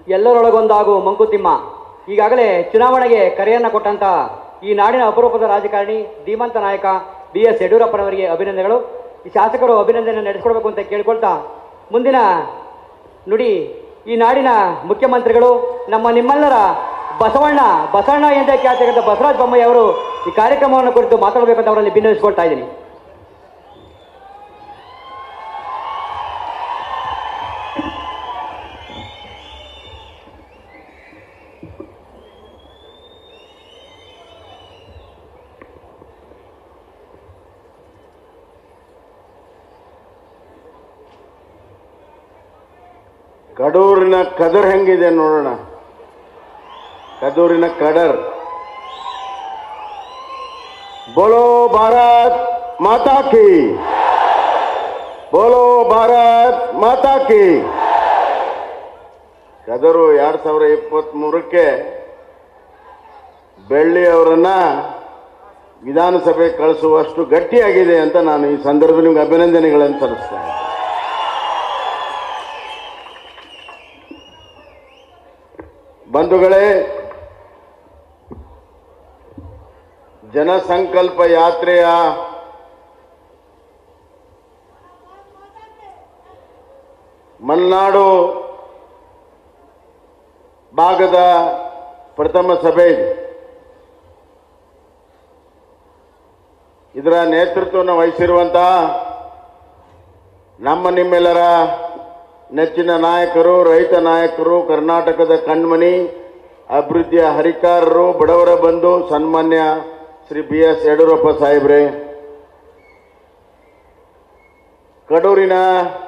ಎಲ್ಲರೊಳಗೊಂದಾಗು ಮಂಕುತಿಮ್ಮ ಈಗಾಗಲೇ ಚುನಾವಣೆಗೆ ಕರೆಯನ್ನ ಕೊಟ್ಟಂತ ಈ ನಾಡಿನ ಅಪರೂಪದ ರಾಜಕಾರಣಿ ಧೀಮಂತ ನಾಯಕ ಬಿ ಎಸ್ ಯಡಿಯೂರಪ್ಪನವರಿಗೆ ಅಭಿನಂದನೆಗಳು ಈ ಶಾಸಕರು ಅಭಿನಂದನೆ ನಡೆಸಿಕೊಡ್ಬೇಕು ಅಂತ ಕೇಳ್ಕೊಳ್ತಾ ಮುಂದಿನ ನುಡಿ ಈ ನಾಡಿನ ಮುಖ್ಯಮಂತ್ರಿಗಳು ನಮ್ಮ ನಿಮ್ಮೆಲ್ಲರ ಬಸವಣ್ಣ ಬಸವಣ್ಣ ಎಂದೇ ಖ್ಯಾತಿಯಾದ ಬಸವರಾಜ ಬೊಮ್ಮಾಯಿ ಅವರು ಈ ಕಾರ್ಯಕ್ರಮವನ್ನು ಕುರಿತು ಮಾತಾಡಬೇಕಂತ ಅವರಲ್ಲಿ ಭಿನ್ನವಿಸ್ಕೊಳ್ತಾ ಇದ್ದೀನಿ ಕಡೂರಿನ ಕದರ್ ಹೆಂಗಿದೆ ನೋಡೋಣ ಕಡೂರಿನ ಕಡರ್ ಬೋಲೋ ಭಾರತ್ ಮಾತಾ ಕಿ ಬೋಲೋ ಭಾರತ್ ಮಾತಾ ಕಿ ಕದರು ಎರಡ್ ಸಾವಿರ ಇಪ್ಪತ್ತ್ ಮೂರಕ್ಕೆ ಬೆಳ್ಳಿ ಅವರನ್ನ ವಿಧಾನಸಭೆ ಕಳಿಸುವಷ್ಟು ಗಟ್ಟಿಯಾಗಿದೆ ಅಂತ ನಾನು ಈ ಸಂದರ್ಭದಲ್ಲಿ ನಿಮ್ಗೆ ಅಭಿನಂದನೆಗಳನ್ನು ಸಲ್ಲಿಸ್ತೇನೆ ಬಂಧುಗಳೇ ಜನಸಂಕಲ್ಪ ಯಾತ್ರೆಯ ಮಲೆನಾಡು ಭಾಗದ ಪ್ರಥಮ ಸಭೆ ಇದು. ಇದರ ನೇತೃತ್ವವನ್ನು ವಹಿಸಿರುವಂತಹ ನಮ್ಮ ನಿಮ್ಮೆಲ್ಲರ ನೆಚ್ಚಿನ ನಾಯಕರು ರೈತ ನಾಯಕರು ಕರ್ನಾಟಕದ ಕಣ್ಮಣಿ ಅಭಿವೃದ್ಧಿಯ ಹರಿಕಾರರು ಬಡವರ ಬಂಧು ಸನ್ಮಾನ್ಯ ಶ್ರೀ ಬಿ ಎಸ್ ಯಡಿಯೂರಪ್ಪ ಸಾಹೇಬ್ರೆ ಕಡೂರಿನ